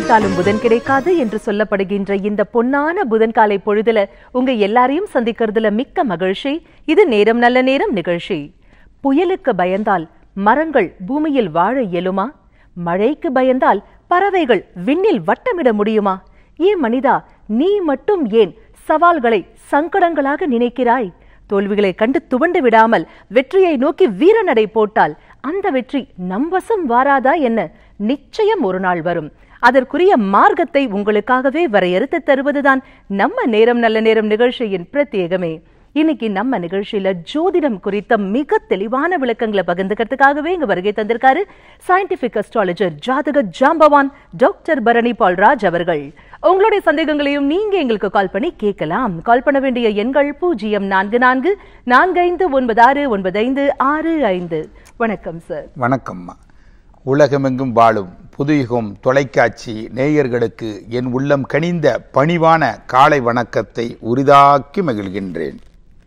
நினைத்தாலும் புதன் கிடைக்காது என்று சொல்லப்படுகின்ற இந்த பொன்னான புதன் காலை பொழுதுல உங்க எல்லாரையும் சந்திக்கிறதுல மிக்க மகிழ்ச்சி இது நேரம் நல்ல நேரம் நிகழ்ச்சி புயலுக்கு பயந்தால் மரங்கள் பூமியில் வாழ இயலுமா மழைக்கு பயந்தால் பறவைகள் விண்ணில் வட்டமிட முடியுமா ஏன் மனிதா நீ மட்டும் ஏன் சவால்களை சங்கடங்களாக நினைக்கிறாய் தோல்விகளை கண்டு துவண்டு விடாமல் வெற்றியை நோக்கி வீரநடை போட்டால் அந்த வெற்றி நம் வசம் வாராதா என்ன நிச்சயம் ஒரு நாள் வரும் அதற்குரிய மார்க்கத்தை உங்களுக்காகவே வரையறுத்து தருவதுதான் நம்ம நேரம் நல்ல நேரம் நிகழ்ச்சியின் பிரத்யேகமே இன்னைக்கு நம்ம நிகழ்ச்சியில ஜோதிடம் குறித்த மிக தெளிவான விளக்கங்களை பகிர்ந்துக்கிறதுக்காகவே இங்க வருகை தந்திருக்காரு சயின்டிபிக் அஸ்ட்ராலஜர் ஜாதக ஜாம்பவான் டாக்டர் பரணி பால்ராஜ் அவர்கள் உங்களுடைய சந்தேகங்களையும் நீங்க எங்களுக்கு கால் பண்ணி கேட்கலாம் கால் பண்ண வேண்டிய எண்கள் பூஜ்ஜியம் நான்கு நான்கு நான்கு ஐந்து ஒன்பது ஆறு ஒன்பது ஐந்து ஆறு ஐந்து வணக்கம் சார் வணக்கம்மா உலகமெங்கும் வாழும் புதுயுகம் தொலைக்காட்சி நேயர்களுக்கு என் உள்ளம் கனிந்த பணிவான காலை வணக்கத்தை உரிதாக்கி மகிழ்கின்றேன்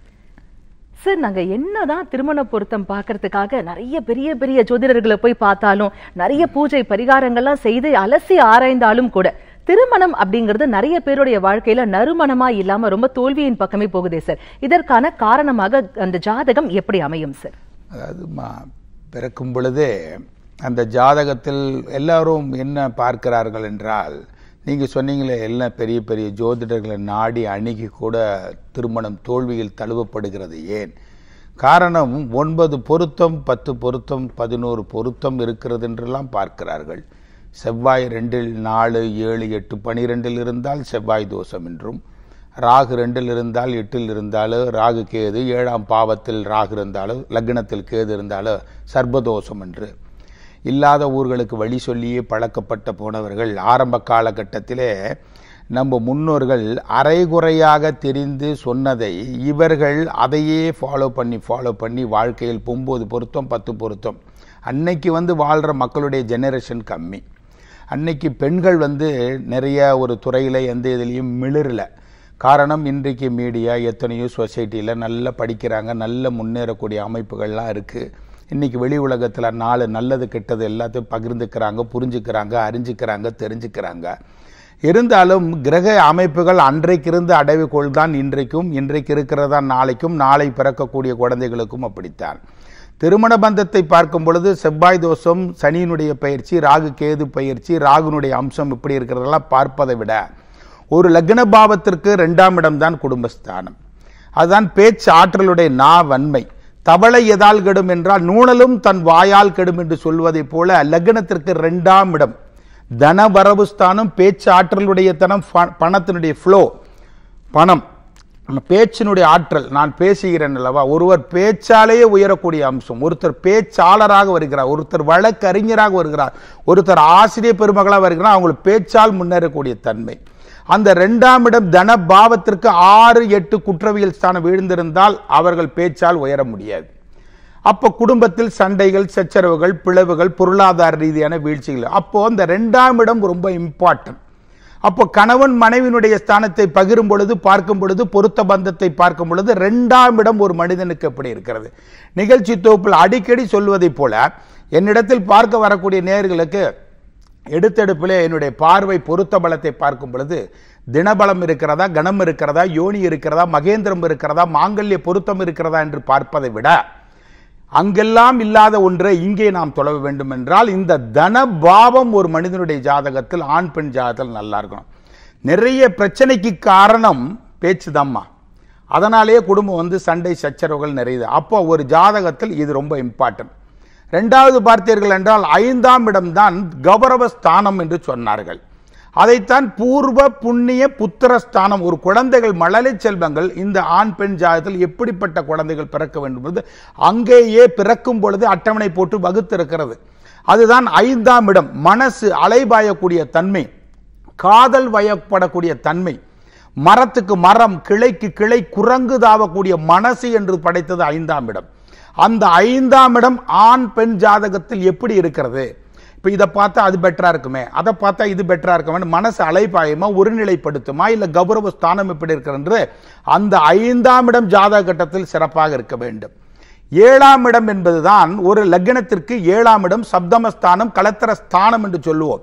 சார் நாங்க என்னதான் திருமண பொருத்தம் பார்க்கறதுக்காக நிறைய பெரிய பெரிய ஜோதிடர்களை போய் பார்த்தாலும் நிறைய பூஜை பரிகாரங்கள்லாம் செய்து அலசி ஆராய்ந்தாலும் கூட திருமணம் அப்படிங்கிறது நிறைய பேருடைய வாழ்க்கையில நறுமணமா இல்லாம ரொம்ப தோல்வியின் பக்கமே போகுதே சார் இதற்கான காரணமாக அந்த ஜாதகம் எப்படி அமையும் சார் அதாவதுமா பிறக்கும் பொழுதே அந்த ஜாதகத்தில் எல்லாரும் என்ன பார்க்கிறார்கள் என்றால் நீங்கள் சொன்னீங்களே எல்லாம் பெரிய பெரிய ஜோதிடர்களை நாடி அணுகி கூட திருமணம் தோல்வியில் தழுவப்படுகிறது ஏன் காரணம் ஒன்பது பொருத்தம் பத்து பொருத்தம் பதினோரு பொருத்தம் இருக்கிறது என்றெல்லாம் பார்க்கிறார்கள் செவ்வாய் ரெண்டில் நாலு ஏழு எட்டு பனிரெண்டில் இருந்தால் செவ்வாய் தோஷம் என்றும் ராகு ரெண்டில் இருந்தால் எட்டில் இருந்தாலும் ராகு கேது ஏழாம் பாவத்தில் ராகு இருந்தாலும் லக்னத்தில் கேது இருந்தாலும் சர்பதோஷம் என்று இல்லாத ஊர்களுக்கு வழி சொல்லியே பழக்கப்பட்ட போனவர்கள் ஆரம்ப காலகட்டத்திலே நம்ம முன்னோர்கள் அரைகுறையாக தெரிந்து சொன்னதை இவர்கள் அதையே ஃபாலோ பண்ணி ஃபாலோ பண்ணி வாழ்க்கையில் பொம்போது பொருத்தம் பத்து பொருத்தம் அன்னைக்கு வந்து வாழ்கிற மக்களுடைய ஜெனரேஷன் கம்மி அன்னைக்கு பெண்கள் வந்து நிறைய ஒரு துறையில் எந்த இதுலேயும் மிளிரல காரணம் இன்றைக்கு மீடியா எத்தனையோ சொசைட்டியில் நல்லா படிக்கிறாங்க நல்ல முன்னேறக்கூடிய அமைப்புகள்லாம் இருக்குது இன்றைக்கி வெளி உலகத்தில் நாலு நல்லது கெட்டது எல்லாத்தையும் பகிர்ந்துக்கிறாங்க புரிஞ்சுக்கிறாங்க அறிஞ்சுக்கிறாங்க தெரிஞ்சுக்கிறாங்க இருந்தாலும் கிரக அமைப்புகள் அன்றைக்கு இருந்த அடைவுகோள் தான் இன்றைக்கும் இன்றைக்கு இருக்கிறதா நாளைக்கும் நாளை பிறக்கக்கூடிய குழந்தைகளுக்கும் அப்படித்தான் திருமண பந்தத்தை பார்க்கும் பொழுது செவ்வாய் தோஷம் சனியினுடைய பயிற்சி ராகு கேது பயிற்சி ராகுனுடைய அம்சம் இப்படி இருக்கிறதெல்லாம் பார்ப்பதை விட ஒரு லக்ன பாவத்திற்கு ரெண்டாம் இடம்தான் குடும்பஸ்தானம் அதுதான் பேச்சு ஆற்றலுடைய நா வன்மை தவளை எதால் கெடும் என்றால் நூணலும் தன் வாயால் கெடும் என்று சொல்வதைப் போல லக்னத்திற்கு ரெண்டாம் இடம் தன வரவு ஸ்தானம் பேச்சு ஆற்றலுடைய தனம் பணத்தினுடைய ஃப்ளோ பணம் பேச்சினுடைய ஆற்றல் நான் பேசுகிறேன் அல்லவா ஒருவர் பேச்சாலேயே உயரக்கூடிய அம்சம் ஒருத்தர் பேச்சாளராக வருகிறார் ஒருத்தர் வழக்கறிஞராக வருகிறார் ஒருத்தர் ஆசிரியர் பெருமகளாக வருகிறார் அவங்களுக்கு பேச்சால் முன்னேறக்கூடிய தன்மை அந்த ரெண்டாம் இடம் தன பாவத்திற்கு ஆறு எட்டு குற்றவியல் ஸ்தானம் வீழ்ந்திருந்தால் அவர்கள் பேச்சால் உயர முடியாது அப்போ குடும்பத்தில் சண்டைகள் சச்சரவுகள் பிளவுகள் பொருளாதார ரீதியான வீழ்ச்சிகள் அப்போ அந்த ரெண்டாம் இடம் ரொம்ப இம்பார்ட்டன்ட் அப்போ கணவன் மனைவியினுடைய ஸ்தானத்தை பகிரும் பொழுது பார்க்கும் பொழுது பொருத்த பந்தத்தை பார்க்கும் பொழுது ரெண்டாம் இடம் ஒரு மனிதனுக்கு எப்படி இருக்கிறது நிகழ்ச்சி தொகுப்பில் அடிக்கடி சொல்வதைப் போல என்னிடத்தில் பார்க்க வரக்கூடிய நேர்களுக்கு எடுத்தெடுப்பிலே என்னுடைய பார்வை பொருத்த பலத்தை பார்க்கும் பொழுது தினபலம் இருக்கிறதா கணம் இருக்கிறதா யோனி இருக்கிறதா மகேந்திரம் இருக்கிறதா மாங்கல்ய பொருத்தம் இருக்கிறதா என்று பார்ப்பதை விட அங்கெல்லாம் இல்லாத ஒன்றை இங்கே நாம் தொழ வேண்டும் என்றால் இந்த தன பாவம் ஒரு மனிதனுடைய ஜாதகத்தில் ஆண் பெண் ஜாதகத்தில் நல்லா இருக்கணும் நிறைய பிரச்சனைக்கு காரணம் பேச்சு தாம்மா அதனாலேயே குடும்பம் வந்து சண்டை சச்சரவுகள் நிறையுது அப்போ ஒரு ஜாதகத்தில் இது ரொம்ப இம்பார்ட்டன்ட் ரெண்டாவது பார்த்தீர்கள் என்றால் ஐந்தாம் இடம்தான் கௌரவ ஸ்தானம் என்று சொன்னார்கள் அதைத்தான் பூர்வ புண்ணிய புத்திரஸ்தானம் ஒரு குழந்தைகள் மழலை செல்வங்கள் இந்த ஆண் பெண் ஜாதகத்தில் எப்படிப்பட்ட குழந்தைகள் பிறக்க வேண்டும் என்பது அங்கேயே பிறக்கும் பொழுது அட்டவணை போட்டு வகுத்திருக்கிறது அதுதான் ஐந்தாம் இடம் மனசு அலைபாயக்கூடிய தன்மை காதல் வயப்படக்கூடிய தன்மை மரத்துக்கு மரம் கிளைக்கு கிளை குரங்கு தாவக்கூடிய மனசு என்று படைத்தது ஐந்தாம் இடம் அந்த ஐந்தாம் இடம் ஆண் பெண் ஜாதகத்தில் எப்படி இருக்கிறது இப்போ இதை பார்த்தா அது பெட்டரா இருக்குமே அதை பார்த்தா இது பெட்டரா இருக்குமே மனசு அலைப்பாயுமா ஒருநிலைப்படுத்துமா இல்லை கௌரவ ஸ்தானம் எப்படி இருக்கிறது அந்த ஐந்தாம் இடம் ஜாதக கட்டத்தில் சிறப்பாக இருக்க வேண்டும் ஏழாம் இடம் என்பதுதான் ஒரு லக்னத்திற்கு ஏழாம் இடம் சப்தமஸ்தானம் கலத்தர ஸ்தானம் என்று சொல்லுவோம்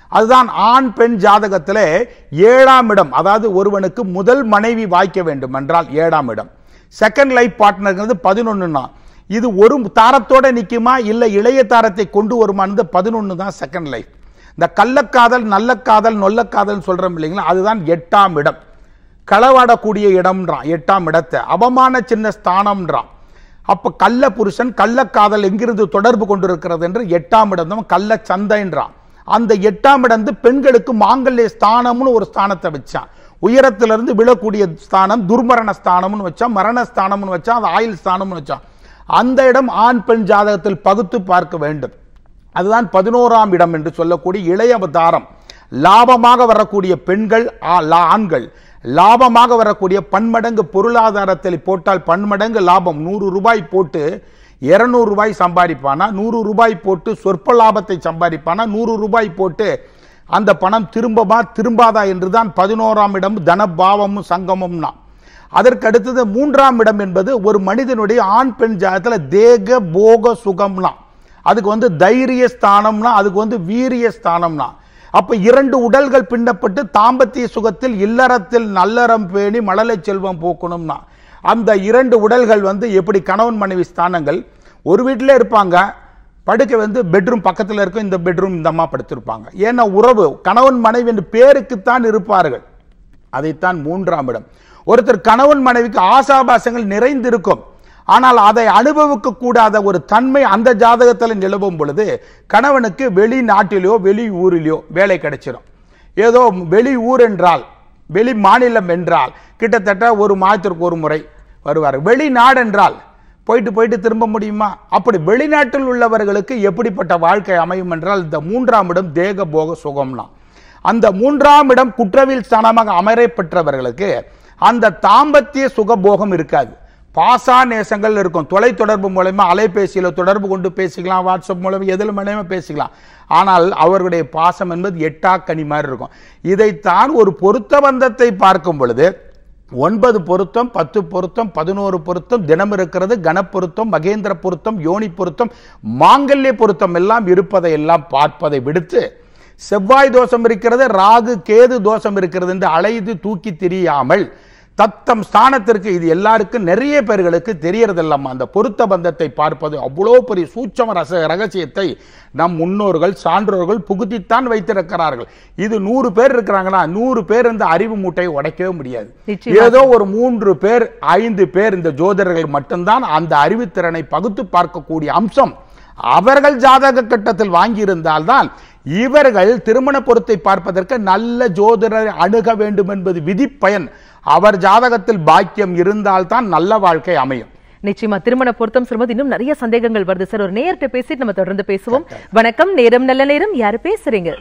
அதுதான் ஆண் பெண் ஜாதகத்திலே ஏழாம் இடம் அதாவது ஒருவனுக்கு முதல் மனைவி வாய்க்க வேண்டும் என்றால் ஏழாம் இடம் செகண்ட் லைஃப் பார்ட்னர்ங்கிறது பதினொன்னுனா இது ஒரு தாரத்தோட நிக்குமா இல்ல இளைய தாரத்தை கொண்டு வருமானது பதினொன்னு தான் செகண்ட் லைஃப் இந்த கள்ளக்காதல் நல்ல காதல் நொல்ல காதல் சொல்றோம் இல்லைங்களா அதுதான் எட்டாம் இடம் களவாடக்கூடிய இடம்ன்றான் எட்டாம் இடத்தை அவமான சின்ன ஸ்தானம்ன்றான் அப்ப கள்ள புருஷன் கள்ளக்காதல் எங்கிருந்து தொடர்பு கொண்டிருக்கிறது என்று எட்டாம் இடம் தான் கள்ள சந்தைன்றான் அந்த எட்டாம் இடம் வந்து பெண்களுக்கு மாங்கல்ய ஸ்தானம்னு ஒரு ஸ்தானத்தை வச்சான் உயரத்திலிருந்து விழக்கூடிய ஸ்தானம் துர்மரண ஸ்தானம்னு வச்சான் மரண ஸ்தானம்னு வச்சான் அது ஆயுள் ஸ்தானம்னு வச்சான் அந்த இடம் ஆண் பெண் ஜாதகத்தில் பகுத்து பார்க்க வேண்டும் அதுதான் பதினோராம் இடம் என்று சொல்லக்கூடிய இளைய அவதாரம் லாபமாக வரக்கூடிய பெண்கள் ஆ- லா- ஆண்கள் லாபமாக வரக்கூடிய பன்மடங்கு பொருளாதாரத்தில் போட்டால் பன்மடங்கு லாபம் நூறு ரூபாய் போட்டு இருநூறு ரூபாய் சம்பாதிப்பானா நூறு ரூபாய் போட்டு சொற்ப லாபத்தை சம்பாதிப்பானா நூறு ரூபாய் போட்டு அந்த பணம் திரும்பமா திரும்பாதா என்றுதான் பதினோராம் இடம் தனபாவமும் சங்கமம்னா அதற்கு அடுத்தது மூன்றாம் இடம் என்பது ஒரு மனிதனுடைய ஆண் பெண் ஜாதத்துல தேக போக சுகம்னா அதுக்கு வந்து தைரிய ஸ்தானம்னா அதுக்கு வந்து வீரிய ஸ்தானம்னா அப்ப இரண்டு உடல்கள் பின்னப்பட்டு தாம்பத்திய சுகத்தில் இல்லறத்தில் நல்லறம் பேணி மழலை செல்வம் போக்கணும்னா அந்த இரண்டு உடல்கள் வந்து எப்படி கணவன் மனைவி ஸ்தானங்கள் ஒரு வீட்டிலே இருப்பாங்க படுக்கை வந்து பெட்ரூம் பக்கத்தில் இருக்கும் இந்த பெட்ரூம் இந்த அம்மா படுத்திருப்பாங்க ஏன்னா உறவு கணவன் மனைவி என்று பேருக்குத்தான் இருப்பார்கள் அதைத்தான் மூன்றாம் இடம் ஒருத்தர் கணவன் மனைவிக்கு ஆசாபாசங்கள் நிறைந்திருக்கும் ஆனால் அதை அனுபவிக்க கூடாத ஒரு தன்மை அந்த ஜாதகத்தில் நிலவும் பொழுது கணவனுக்கு வெளிநாட்டிலோ வெளி ஊரிலோ வேலை கிடைச்சிடும் ஏதோ வெளி ஊர் என்றால் வெளி மாநிலம் என்றால் கிட்டத்தட்ட ஒரு மாதத்திற்கு ஒரு முறை வருவார் வெளிநாடு என்றால் போயிட்டு போயிட்டு திரும்ப முடியுமா அப்படி வெளிநாட்டில் உள்ளவர்களுக்கு எப்படிப்பட்ட வாழ்க்கை அமையும் என்றால் இந்த மூன்றாம் இடம் தேக போக சுகம்னா அந்த மூன்றாம் இடம் குற்றவியல் ஸ்தானமாக அமரை பெற்றவர்களுக்கு அந்த தாம்பத்திய சுகபோகம் இருக்காது பாசா நேசங்கள் இருக்கும் தொலைத்தொடர்பு மூலமா அலைபேசியில தொடர்பு கொண்டு பேசிக்கலாம் வாட்ஸ்அப் மூலம் எதில் மூலமா பேசிக்கலாம் ஆனால் அவர்களுடைய பாசம் என்பது எட்டா கனி மாதிரி இருக்கும் இதைத்தான் ஒரு பொருத்த பந்தத்தை பார்க்கும் பொழுது ஒன்பது பொருத்தம் பத்து பொருத்தம் பதினோரு பொருத்தம் தினம் இருக்கிறது கணப்பொருத்தம் மகேந்திர பொருத்தம் யோனி பொருத்தம் மாங்கல்ய பொருத்தம் எல்லாம் இருப்பதை எல்லாம் பார்ப்பதை விடுத்து செவ்வாய் தோஷம் இருக்கிறது ராகு கேது தோஷம் இருக்கிறது என்று அலைது தூக்கி திரியாமல் தத்தம் ஸ்தானத்திற்கு இது எல்லாருக்கும் நிறைய பேர்களுக்கு தெரியறதில்லாம அந்த பொருத்த பந்தத்தை பார்ப்பது அவ்வளோ பெரிய சூட்சம ரச ரகசியத்தை நம் முன்னோர்கள் சான்றோர்கள் புகுத்தித்தான் வைத்திருக்கிறார்கள் இது நூறு பேர் இருக்கிறாங்கன்னா நூறு பேர் இந்த அறிவு மூட்டையை உடைக்கவே முடியாது நிச்சயமா. ஏதோ ஒரு மூன்று பேர் ஐந்து பேர் இந்த ஜோதிடர்கள் மட்டும்தான் அந்த அறிவுத்திறனை பகுத்து பார்க்கக்கூடிய அம்சம் அவர்கள் ஜாதக கட்டத்தில் வாங்கியிருந்தால்தான் இவர்கள் திருமண பொருத்தை பார்ப்பதற்கு நல்ல ஜோதிடரை அணுக வேண்டும் என்பது விதிப்பயன் அவர் ஜாதகத்தில் பாக்கியம் இருந்தால்தான் நல்ல வாழ்க்கை அமையும் நிச்சயமா திருமண பொருத்தம் சொல்லும்போது இன்னும் நிறைய சந்தேகங்கள் வருது சார் ஒரு நேர்கிட்ட பேசிட்டு நம்ம தொடர்ந்து பேசுவோம் வணக்கம் நேரம் நல்ல நேரம் யாரு பேசுறீங்க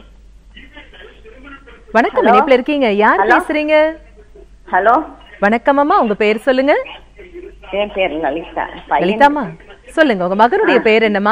வணக்கம் இணைப்புல இருக்கீங்க யார் பேசுறீங்க ஹலோ வணக்கம் அம்மா உங்க பேர் சொல்லுங்க என் பேர் லலிதா பையன் லலிதாம்மா சொல்லுங்க உங்க மகனுடைய பேர் என்னம்மா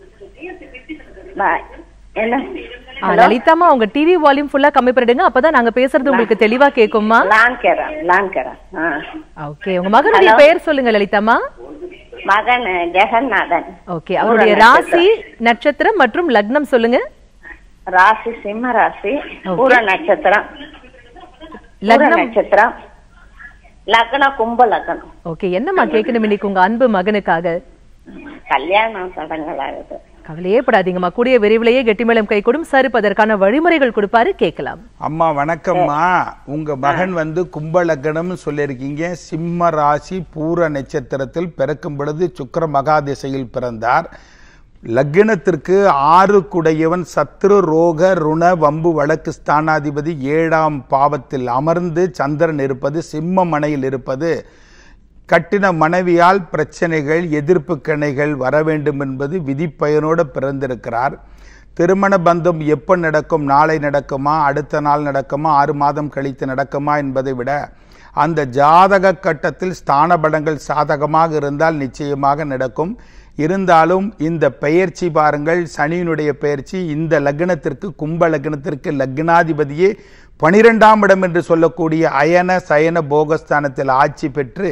நான் என்ன ஆ, லலிதாம்மா உங்க டிவி வால்யூம் ஃபுல்லா கம்மி பண்ணிடுங்க அப்பதான் நாங்க பேசுறது உங்களுக்கு தெளிவா கேக்கும்மா லான்கரன் லான்கரன் ஆ ஓகே உங்க மகனுடைய பெயர் சொல்லுங்க லலிதாம்மா மகன் ஜெகநாதன் ஓகே அவருடைய ராசி நட்சத்திரம் மற்றும் லக்னம் சொல்லுங்க ராசி சிம்ம ராசி Okay. பூர நட்சத்திரம் பூர லக்னம் நட்சத்திரம் லக்னம் கும்ப லக்னம் ஓகே என்னம்மா கேட்கணும் இன்னைக்கு உங்க அன்பு மகனுக்காக கல்யாணம் தடங்களாகுது கவலையே படாதீங்கம்மா கூடிய விரைவிலேயே கெட்டிமேளம் கை கொடும் சார் இப்ப அதற்கான வழிமுறைகள் கொடுப்பாரு கேட்கலாம் அம்மா வணக்கம்மா உங்க மகன் வந்து கும்ப லக்னம்னு சொல்லியிருக்கீங்க சிம்ம ராசி பூர நட்சத்திரத்தில் பிறக்கும் பொழுது சுக்கிர மகாதிசையில் பிறந்தார் லக்னத்திற்கு ஆறு குடையவன் சத்ரு ரோக ருண வம்பு வழக்கு ஸ்தானாதிபதி ஏழாம் பாவத்தில் அமர்ந்து சந்திரன் இருப்பது சிம்ம மனையில் இருப்பது கட்டின மனைவியால் பிரச்சனைகள் எதிர்ப்பு கணைகள் வர வேண்டும் என்பது விதிப்பயனோடு பிறந்திருக்கிறார் திருமண பந்தம் எப்போ நடக்கும் நாளை நடக்குமா அடுத்த நாள் நடக்குமா ஆறு மாதம் கழித்து நடக்குமா என்பதை விட அந்த ஜாதக கட்டத்தில் ஸ்தான பலங்கள் சாதகமாக இருந்தால் நிச்சயமாக நடக்கும் இருந்தாலும் இந்த பெயர்ச்சி பாருங்கள் சனியினுடைய பெயர்ச்சி இந்த லக்னத்திற்கு கும்ப லக்னத்திற்கு லக்னாதிபதியே பனிரெண்டாம் இடம் என்று சொல்லக்கூடிய அயன சயன போகஸ்தானத்தில் ஆட்சி பெற்று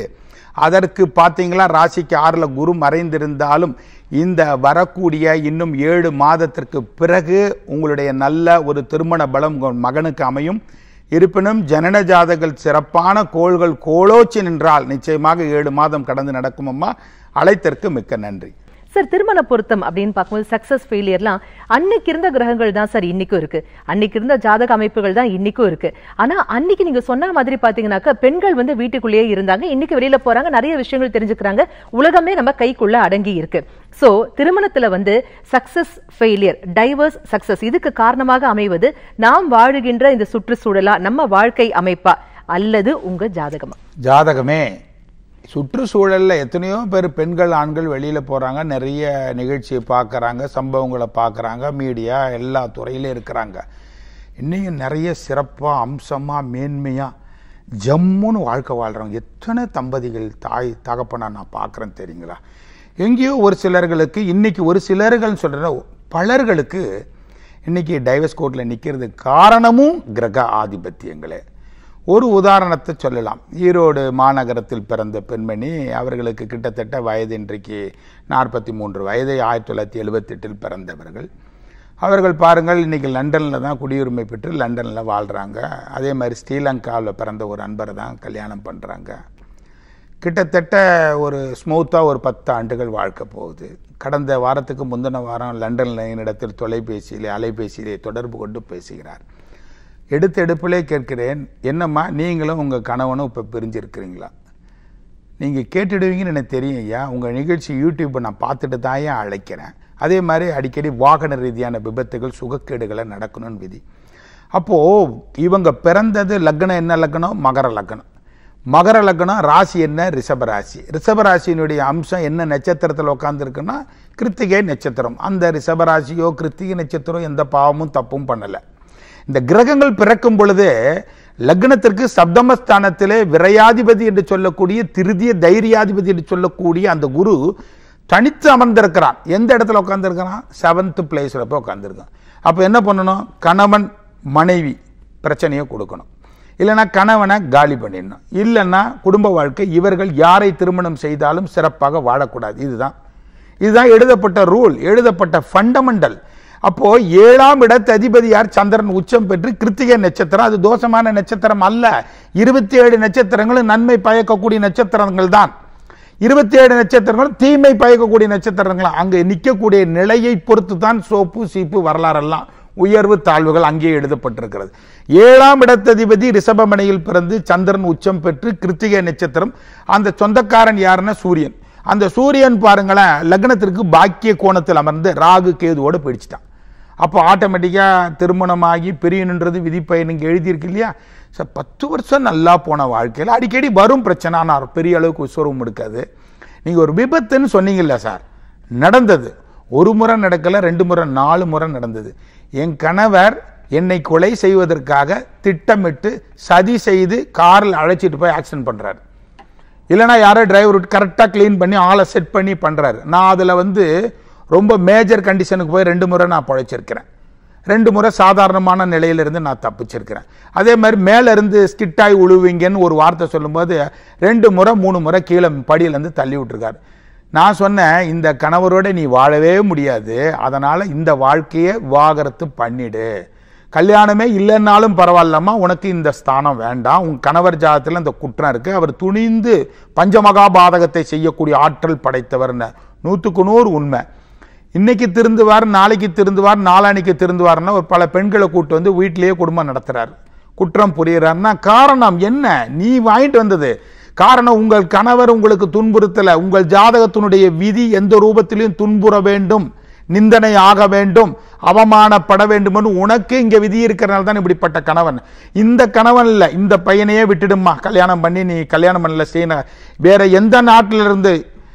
அதற்கு பார்த்தீங்களா ராசிக்கு ஆறுல குரு மறைந்திருந்தாலும் இந்த வரக்கூடிய இன்னும் ஏழு மாதத்திற்கு பிறகு உங்களுடைய நல்ல ஒரு திருமண பலம் உங்கள் மகனுக்கு அமையும் இருப்பினும் ஜனன ஜாதகங்கள் சிறப்பான கோள்கள் கோலோச்சி நின்றால் நிச்சயமாக ஏழு மாதம் கடந்து நடக்கும் அம்மா அழைத்தற்கு மிக்க நன்றி சார் திருமண பொருத்தம் அப்படின்னு பார்க்கும்போது சக்சஸ் ஃபெயிலியர்லாம் அன்னைக்கு இருந்த கிரகங்கள் தான் சார் இன்னைக்கும் இருக்கு அன்னைக்கு இருந்த ஜாதக அமைப்புகள் தான் இன்னைக்கும் இருக்கு ஆனா அன்னைக்கு நீங்க சொன்ன மாதிரி பாத்தீங்கன்னாக்கா பெண்கள் வந்து வீட்டுக்குள்ளேயே இருந்தாங்க இன்னைக்கு வெளியில போறாங்க நிறைய விஷயங்கள் தெரிஞ்சுக்கிறாங்க உலகமே நம்ம கைக்குள்ள அடங்கி இருக்கு சோ திருமணத்துல வந்து சக்சஸ் ஃபெயிலியர் டைவர்ஸ் சக்சஸ் இதுக்கு காரணமாக அமைவது நாம் வாழுகின்ற இந்த சுற்றுச்சூழலா நம்ம வாழ்க்கை அமைப்பா அல்லது உங்க ஜாதகமா ஜாதகமே சுற்றுச்சூழல்ல எத்தனையோ பேர் பெண்கள் ஆண்கள் வெளியில போறாங்க நிறைய நிகழ்ச்சியை பார்க்கறாங்க சம்பவங்களை பார்க்கறாங்க மீடியா எல்லா துறையிலும் இருக்கிறாங்க இன்னையும் நிறைய சிறப்பா அம்சமா மேன்மையா ஜம்முன்னு வாழ்க்கை வாழ்றவங்க எத்தனை தம்பதிகள் தாய் தகப்பனா நான் பார்க்கறேன் தெரியுங்களா எங்கேயோ ஒரு சிலர்களுக்கு இன்னைக்கு ஒரு சிலர்கள் சொல்ற பலர்களுக்கு இன்னைக்கு டைவர்ஸ் கோர்ட்டில் நிற்கிறது காரணமும் கிரக ஆதிபத்தியங்களே ஒரு உதாரணத்தை சொல்லலாம் ஈரோடு மாநகரத்தில் பிறந்த பெண்மணி அவர்களுக்கு கிட்டத்தட்ட வயது இன்றைக்கு நாற்பத்தி மூன்று வயது ஆயிரத்தி தொள்ளாயிரத்தி எழுபத்தெட்டில் பிறந்தவர்கள் அவர்கள் பாருங்கள் இன்னைக்கு லண்டனில் தான் குடியுரிமை பெற்று லண்டனில் வாழ்கிறாங்க அதே மாதிரி ஸ்ரீலங்காவில் பிறந்த ஒரு அன்பரை தான் கல்யாணம் பண்ணுறாங்க கிட்டத்தட்ட ஒரு ஸ்மூத்தாக ஒரு பத்து ஆண்டுகள் வாழ்க்கை போகுது கடந்த வாரத்துக்கு முந்தின வாரம் லண்டனில் என்னிடத்தில் தொலைபேசியிலே அலைபேசியிலே தொடர்பு கொண்டு பேசுகிறார் எடுத்த எடுப்பிலே கேட்கிறேன் என்னம்மா நீங்களும் உங்கள் கணவனும் இப்போ பிரிஞ்சிருக்கிறீங்களா நீங்கள் கேட்டுடுவீங்கன்னு எனக்கு தெரியும் ஐயா உங்கள் நிகழ்ச்சி யூடியூப்பை நான் பார்த்துட்டு தான் ஏன் அழைக்கிறேன் அதே மாதிரி அடிக்கடி வாகன ரீதியான விபத்துகள் சுகக்கேடுகளை நடக்கணும்னு விதி அப்போது இவங்க பிறந்தது லக்னம் என்ன லக்னம் மகர லக்னம் மகர லக்னம் ராசி என்ன ரிஷப ராசி ரிஷப ராசியினுடைய அம்சம் என்ன நட்சத்திரத்தில் உட்காந்துருக்குன்னா கிருத்திகை நட்சத்திரம் அந்த ரிஷப ராசியோ கிருத்திகை நட்சத்திரம் எந்த பாவமும் தப்பும் பண்ணலை இந்த கிரகங்கள் பிறக்கும் பொழுது லக்னத்திற்கு சப்தமஸ்தானத்திலே விரையாதிபதி என்று சொல்லக்கூடிய திருதிய தைரியாதிபதி என்று சொல்லக்கூடிய அந்த குரு தனித்து அமர்ந்திருக்கிறான் எந்த இடத்துல உட்காந்துருக்கிறான் செவன்த் பிளேஸில் போய் உட்காந்துருக்கான் அப்போ என்ன பண்ணணும் கணவன் மனைவி பிரச்சனையை கொடுக்கணும் இல்லைன்னா கணவனை காலி பண்ணிடணும் இல்லைன்னா குடும்ப வாழ்க்கை இவர்கள் யாரை திருமணம் செய்தாலும் சிறப்பாக வாழக்கூடாது இதுதான் இதுதான் எழுதப்பட்ட ரூல் எழுதப்பட்ட ஃபண்டமெண்டல் அப்போ ஏழாம் இடத்து அதிபதி யார் சந்திரன் உச்சம் பெற்று கிருத்திகை நட்சத்திரம் அது தோஷமான நட்சத்திரம் அல்ல இருபத்தி ஏழு நட்சத்திரங்களும் நன்மை பயக்கக்கூடிய நட்சத்திரங்கள் தான் இருபத்தி ஏழு நட்சத்திரங்களும் தீமை பயக்கக்கூடிய நட்சத்திரங்கள் அங்கே நிற்கக்கூடிய நிலையை பொறுத்து தான் சோப்பு சீப்பு வரலாறெல்லாம் உயர்வு தாழ்வுகள் அங்கே எழுதப்பட்டிருக்கிறது ஏழாம் இடத்ததிபதி ரிஷபமனையில் பிறந்து சந்திரன் உச்சம் பெற்று கிருத்திகை நட்சத்திரம் அந்த சொந்தக்காரன் யாருன்னா சூரியன் அந்த சூரியன் பாருங்களேன் லக்னத்திற்கு பாக்கிய கோணத்தில் அமர்ந்து ராகு கேதுவோடு பிடிச்சிட்டான் அப்போ ஆட்டோமேட்டிக்காக திருமணமாகி பிரியணுன்றது விதிப்பயனுங்க எழுதியிருக்கு இல்லையா சார் பத்து வருஷம் நல்லா போன வாழ்க்கையில் அடிக்கடி வரும் பிரச்சனை ஆனால் பெரிய அளவுக்கு உசுரவும் இருக்காது நீங்கள் ஒரு விபத்துன்னு சொன்னீங்கல்ல சார் நடந்தது ஒரு முறை நடக்கல ரெண்டு முறை நாலு முறை நடந்தது என் கணவர் என்னை கொலை செய்வதற்காக திட்டமிட்டு சதி செய்து காரில் அழைச்சிட்டு போய் ஆக்சிடென்ட் பண்ணுறாரு இல்லைனா யாரோ டிரைவர் கரெக்டாக க்ளீன் பண்ணி ஆளை செட் பண்ணி பண்ணுறாரு நான் அதில் வந்து ரொம்ப மேஜர் கண்டிஷனுக்கு போய் ரெண்டு முறை நான் பழைச்சிருக்கிறேன் ரெண்டு முறை சாதாரணமான நிலையிலிருந்து நான் தப்பிச்சிருக்கிறேன் அதே மாதிரி மேலே இருந்து ஸ்கிட்டாய் உழுவீங்கன்னு ஒரு வார்த்தை சொல்லும்போது ரெண்டு முறை மூணு முறை கீழே படியிலேருந்து தள்ளி விட்டுருக்காரு நான் சொன்னேன் இந்த கணவரோட நீ வாழவே முடியாது அதனால் இந்த வாழ்க்கையை விவாகரத்து பண்ணிடு கல்யாணமே இல்லைன்னாலும் பரவாயில்லம்மா உனக்கு இந்த ஸ்தானம் வேண்டாம் உன் கணவர் ஜாதத்தில் இந்த குற்றம் இருக்குது அவர் துணிந்து பஞ்சமகாபாதகத்தை செய்யக்கூடிய ஆற்றல் படைத்தவர்னு நூற்றுக்கு நூறு உண்மை இன்னைக்கு திருந்துவார் நாளைக்கு திருந்துவார் நாளானிக்கு திருந்துவார்னா ஒரு பல பெண்களை கூட்டு வந்து வீட்டிலேயே குடும்பம் நடத்துறாரு குற்றம் புரியுறாருன்னா காரணம் என்ன நீ வாங்கிட்டு வந்தது காரணம் உங்கள் கணவர் உங்களுக்கு துன்புறுத்தல உங்கள் ஜாதகத்தினுடைய விதி எந்த ரூபத்திலையும் துன்புற வேண்டும் நிந்தனை ஆக வேண்டும் அவமானப்பட வேண்டும்னு உனக்கு இங்க விதி இருக்கிறனால தான் இப்படிப்பட்ட கணவன் இந்த கணவன் இல்ல இந்த பையனையே விட்டுடுமா கல்யாணம் பண்ணி நீ கல்யாணம் பண்ணல சீன வேற எந்த நாட்டில இருந்து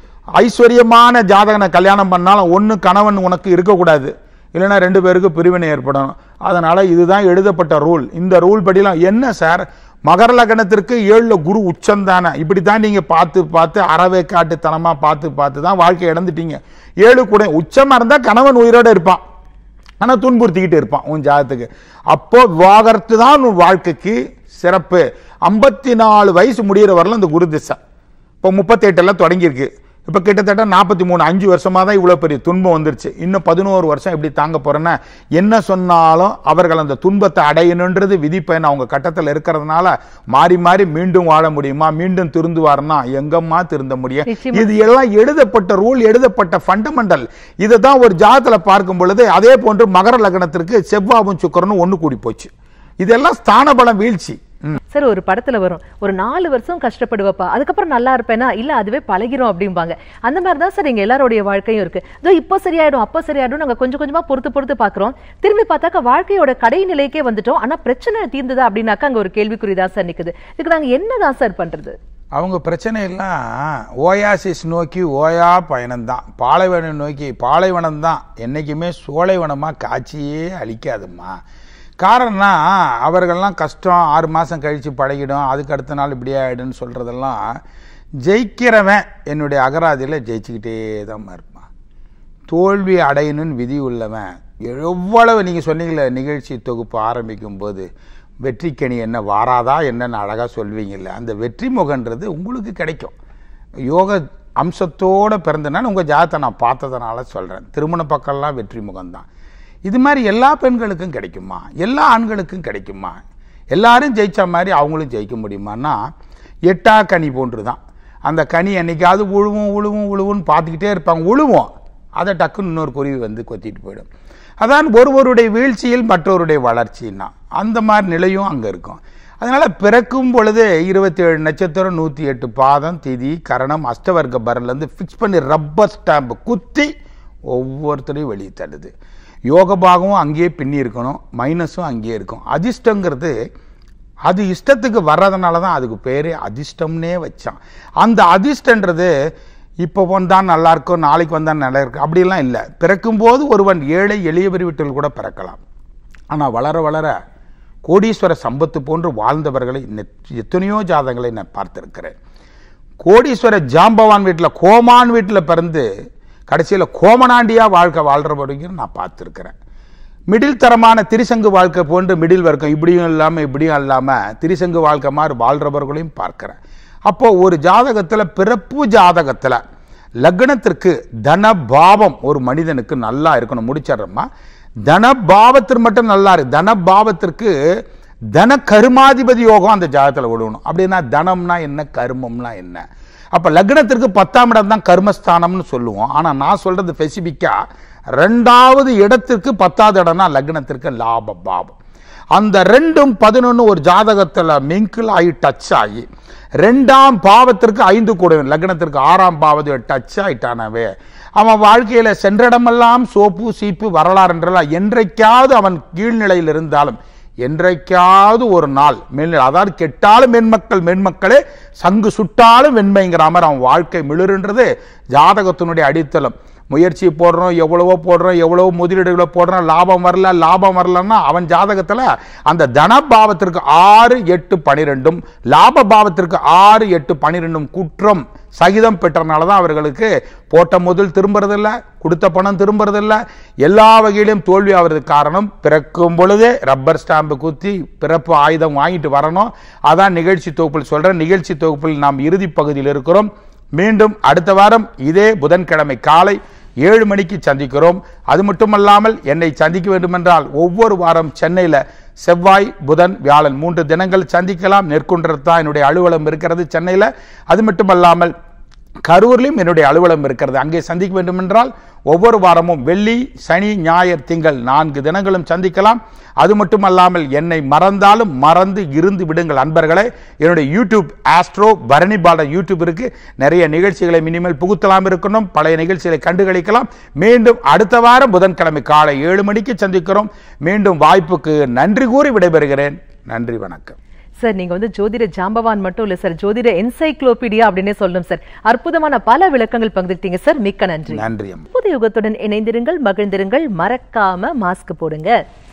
ஐஸ்வர்யமான ஜாதகனை கல்யாணம் பண்ணாலும் ஒன்று கணவன் உனக்கு இருக்கக்கூடாது இல்லைன்னா ரெண்டு பேருக்கு பிரிவினை ஏற்படும் அதனால இதுதான் எழுதப்பட்ட ரூல் இந்த ரூல் படிலாம் என்ன சார் மகர லக்னத்திற்கு ஏழுல குரு உச்சம் தானே இப்படி தான் நீங்க பார்த்து பார்த்து அறவே காட்டுத்தனமா பார்த்து பார்த்து தான் வாழ்க்கை இழந்துட்டீங்க ஏழு கூட உச்சமா இருந்தா கணவன் உயிரோட இருப்பான் ஆனா துன்புறுத்திக்கிட்டு இருப்பான் உன் ஜாதத்துக்கு அப்போ விவாகரத்து தான் உன் வாழ்க்கைக்கு சிறப்பு ஐம்பத்தி நாலு வயசு முடிகிற வரலாம் இந்த குரு திசை இப்போ முப்பத்தெட்டெல்லாம் தொடங்கியிருக்கு இப்போ கிட்டத்தட்ட நாற்பத்தி மூணு அஞ்சு வருஷமாக தான் இவ்வளோ பெரிய துன்பம் வந்துருச்சு இன்னும் பதினோரு வருஷம் எப்படி தாங்க போகிறேன்னா என்ன சொன்னாலும் அவர்கள் அந்த துன்பத்தை அடையணுன்றது விதிப்பயன் அவங்க கட்டத்தில் இருக்கிறதுனால மாறி மாறி மீண்டும் வாழ முடியுமா மீண்டும் திருந்துவார்னா எங்கம்மா திருந்த முடியும் நிச்சயமா. இது எல்லாம் எழுதப்பட்ட ரூல் எழுதப்பட்ட ஃபண்டமெண்டல் இதை தான் ஒரு ஜாதத்தில் பார்க்கும் பொழுது அதே போன்று மகர லக்னத்திற்கு செவ்வாவும் சுக்கரனும் ஒன்று கூடி போச்சு இதெல்லாம் ஸ்தான பலம் வீழ்ச்சி ம். சார் ஒரு படத்துல வரும் ஒரு நாலு வருஷம் கஷ்டப்படுவப்பா அதுக்கப்புறம் நல்லா இருப்பேனா இல்ல அதுவே பழகிரும் அப்படிம்பாங்க அந்த மாதிரி தான் சார் எங்க எல்லாருடைய வாழ்க்கையும் இருக்கு இதோ இப்போ சரியாயிடும் அப்போ சரியாயிடும் நாங்க கொஞ்சம் கொஞ்சமா பொறுத்து பொறுத்து பாக்குறோம் திரும்பி பார்த்தாக்க வாழ்க்கையோட கடை நிலைக்கே வந்துட்டோம் ஆனா பிரச்சனை தீர்ந்ததா அப்படின்னாக்கா அங்க ஒரு கேள்விக்குறி தான் சார் நிக்குது இதுக்கு நாங்க என்னதான் சார் பண்றது அவங்க பிரச்சனை எல்லாம் ஓயாசிஸ் நோக்கி ஓயா பயணம்தான் பாலைவனம் நோக்கி பாலைவனம் தான் என்றைக்குமே சோலைவனமாக காட்சியே அழிக்காதும்மா காரணம்னா அவர்கள்லாம் கஷ்டம் ஆறு மாதம் கழித்து பழகிடும் அதுக்கு அடுத்த நாள் இப்படி ஆகிடுன்னு சொல்கிறதெல்லாம் ஜெயிக்கிறவன் என்னுடைய அகராதியில் ஜெயிச்சுக்கிட்டே தான் இருப்பான் தோல்வி அடையணும்னு விதி உள்ளவன் எவ்வளவு நீங்கள் சொன்னீங்களே நிகழ்ச்சி தொகுப்பு ஆரம்பிக்கும் போது வெற்றிக்கனி என்ன வாராதா என்னன்னு அழகாக சொல்வீங்கல்ல அந்த வெற்றி முகன்றது உங்களுக்கு கிடைக்கும் யோக அம்சத்தோட பிறந்தனால உங்கள் ஜாதத்தை நான் பார்த்ததுனால சொல்கிறேன் திருமண பக்கம்லாம் வெற்றி முகம்தான் இது மாதிரி எல்லா பெண்களுக்கும் கிடைக்குமா எல்லா ஆண்களுக்கும் கிடைக்குமா எல்லாரும் ஜெயிச்ச மாதிரி அவங்களும் ஜெயிக்க முடியுமான்னா எட்டா கனி போன்று தான் அந்த கனி என்னைக்காவது உழுவும் உழுவும் உழுவுன்னு பார்த்துக்கிட்டே இருப்பாங்க உழுவோம் அதை டக்குன்னு இன்னொரு குருவி வந்து கொத்திட்டு போயிடும் அதான் ஒருவருடைய வீழ்ச்சியில் மற்றவருடைய வளர்ச்சின்னா அந்த மாதிரி நிலையும் அங்கே இருக்கும் அதனால் பிறக்கும் பொழுதே இருபத்தி ஏழு நட்சத்திரம் நூற்றி எட்டு பாதம் திதி கரணம் அஷ்டவர்க்க பரன்லேருந்து ஃபிக்ஸ் பண்ணி ரப்பர் ஸ்டாம்ப் குத்தி ஒவ்வொருத்தரையும் வெளியே தள்ளுது யோக பாகமும் அங்கேயே பின்னி இருக்கணும் மைனஸும் அங்கேயே இருக்கும் அதிர்ஷ்டங்கிறது அது இஷ்டத்துக்கு வர்றதுனால தான் அதுக்கு பேரே அதிர்ஷ்டம்னே வச்சான் அந்த அதிர்ஷ்டன்றது இப்போ வந்தான் நல்லா இருக்கும் நாளைக்கு வந்தான் நல்லா இருக்கும் அப்படிலாம் இல்லை பிறக்கும்போது ஒருவன் ஏழை எளியவர் வீட்டில் கூட பிறக்கலாம் ஆனால் வளர வளர கோடீஸ்வர சம்பத்து போன்று வாழ்ந்தவர்களை நெத்- எத்தனையோ ஜாதங்களை நான் பார்த்திருக்கிறேன் கோடீஸ்வர ஜாம்பவான் வீட்டில் கோமான் வீட்டில் பிறந்து கடைசியில் கோமனாண்டியாக வாழ்க்கை வாழ்கிறவரைக்கும் நான் பார்த்துருக்கிறேன் மிடில் தரமான திரிசங்கு வாழ்க்கை போன்று மிடில் வர்க்கம் இப்படியும் இல்லாமல் இப்படியும் இல்லாமல் திரிசங்கு வாழ்க்கை மாதிரி வாழ்கிறவர்களையும் பார்க்கிறேன் அப்போ ஒரு ஜாதகத்தில் பிறப்பு ஜாதகத்தில் லக்னத்திற்கு தன பாவம் ஒரு மனிதனுக்கு நல்லா இருக்கணும் முடிச்சிடுறோமா தன பாவத்திற்கு மட்டும் நல்லா இருக்கு தன பாவத்திற்கு தன கருமாதிபதி யோகம் அந்த ஜாதகத்தில் விடணும் அப்படின்னா தனம்னா என்ன கருமம்னா என்ன அப்ப லக்னத்திற்கு பத்தாம் இடம் தான் கர்மஸ்தானம்னு சொல்லுவோம் ஆனா நான் சொல்றது ஸ்பெசிபிக்கா ரெண்டாவது இடத்திற்கு பத்தாவது இடம்னா லக்னத்திற்கு லாப பாவம் அந்த ரெண்டும் பதினொன்று ஒரு ஜாதகத்தில் மிங்கிள் ஆகி டச் ஆகி ரெண்டாம் பாவத்திற்கு ஐந்து கூட லக்னத்திற்கு ஆறாம் பாவத்தை டச் ஆயிட்டானவே அவன் வாழ்க்கையில சென்றடமெல்லாம் சோப்பு சீப்பு வரலாறு என்றெல்லாம் என்றைக்காவது அவன் கீழ்நிலையில் இருந்தாலும் என்றைக்காவது ஒரு நாள் மேல் அதாவது கெட்டாலும் மென்மக்கள் மென்மக்களே சங்கு சுட்டாலும் வெண்மைங்கிற மாதிரி அவன் வாழ்க்கை மிளிருன்றது ஜாதகத்தினுடைய அடித்தளம் முயற்சி போடுறோம் எவ்வளவோ போடுறோம் எவ்வளவோ முதலீடுகளை போடுறோம் லாபம் வரல லாபம் வரலன்னா அவன் ஜாதகத்தில் அந்த தன பாவத்திற்கு ஆறு எட்டு பனிரெண்டும் லாப பாவத்திற்கு ஆறு எட்டு பனிரெண்டும் குற்றம் சகிதம் பெற்றனால தான் அவர்களுக்கு போட்ட முதல் திரும்புறதில்ல கொடுத்த பணம் திரும்புறதில்ல எல்லா வகையிலும் தோல்வி ஆகிறதுக்கு காரணம் பிறக்கும் பொழுதே ரப்பர் ஸ்டாம்பு குத்தி பிறப்பு ஆயுதம் வாங்கிட்டு வரணும் அதான் நிகழ்ச்சி தொகுப்பில் சொல்றேன் நிகழ்ச்சி தொகுப்பில் நாம் இறுதி பகுதியில் இருக்கிறோம் மீண்டும் அடுத்த வாரம் இதே புதன்கிழமை காலை ஏழு மணிக்கு சந்திக்கிறோம் அது மட்டுமல்லாமல் என்னை சந்திக்க வேண்டுமென்றால் ஒவ்வொரு வாரம் சென்னையில் செவ்வாய் புதன் வியாழன் மூன்று தினங்கள் சந்திக்கலாம் நெற்குன்றத்து தான் என்னுடைய அலுவலகம் இருக்கிறது சென்னையில் அது மட்டுமல்லாமல் கரூர்லையும் என்னுடைய அலுவலகம் இருக்கிறது அங்கே சந்திக்க வேண்டுமென்றால் ஒவ்வொரு வாரமும் வெள்ளி சனி ஞாயிறு திங்கள் நான்கு தினங்களும் சந்திக்கலாம் அது மட்டுமல்லாமல் என்னை மறந்தாலும் மறந்து இருந்து விடுங்கள் அன்பர்களே என்னுடைய YouTube astro Barani Bala YouTube இருக்கு நிறைய நிகழ்ச்சிகளை மினிமல் புகுத்தலாம் இருக்கணும் பழைய நிகழ்ச்சிகளை கண்டுகளிக்கலாம் மீண்டும் அடுத்த வாரம் புதன்கிழமை காலை ஏழு மணிக்கு சந்திக்கிறோம் மீண்டும் வாய்ப்புக்கு நன்றி கூறி விடைபெறுகிறேன் நன்றி வணக்கம் சார் நீங்க வந்து ஜோதிட ஜாம்பவான் மட்டும் இல்ல சார் ஜோதிட என்சைக்ளோபீடியா அப்படின்னே சொல்லணும் சார் அற்புதமான பல விளக்கங்கள் பகிர்ந்துட்டீங்க சார் மிக்க நன்றி நன்றி அம்மா புது யுகத்துடன் இணைந்திருங்கள் மகிழ்ந்திருங்கள் மறக்காம மாஸ்க் போடுங்க